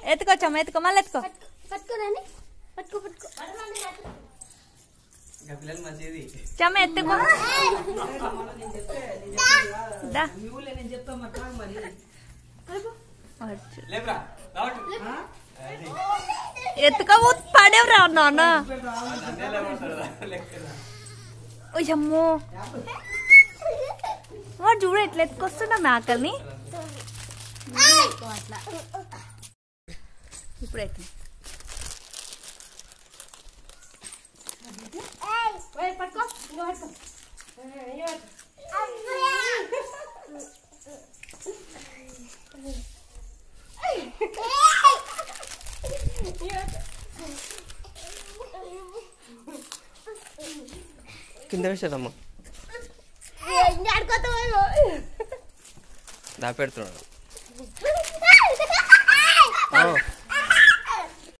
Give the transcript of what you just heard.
ఎత్తుకో చమ్మ ఎత్తుకో మళ్ళీ ఎత్తుకో పట్టుకోరండి పట్టుకో పట్టుకో ఇంకా పిల్లలు మంచిది చమ్మ ఎత్తుకో దా మీ ఊళ్ళో నేను చెప్తాను మరి కాదు మరి వచ్చు. లేపురా రావట్టు ఎత్తుకోబో పడేవరా నాన్న నన్నే లేపడతాడు లెక్కన అమ్మో వాడు చూడు ఎట్లా ఎత్తుకొస్తున్నా మేకల్ని అట్లా ఇప్పుడు ఎత్తు ఓయ్, పట్టుకో ఇంకో పట్టుకో ఇంకో పట్టుకో. కింద వేసాడమ్మా ఇంకా ఆడుకోతావేమో. దా పెడుతున్నాడు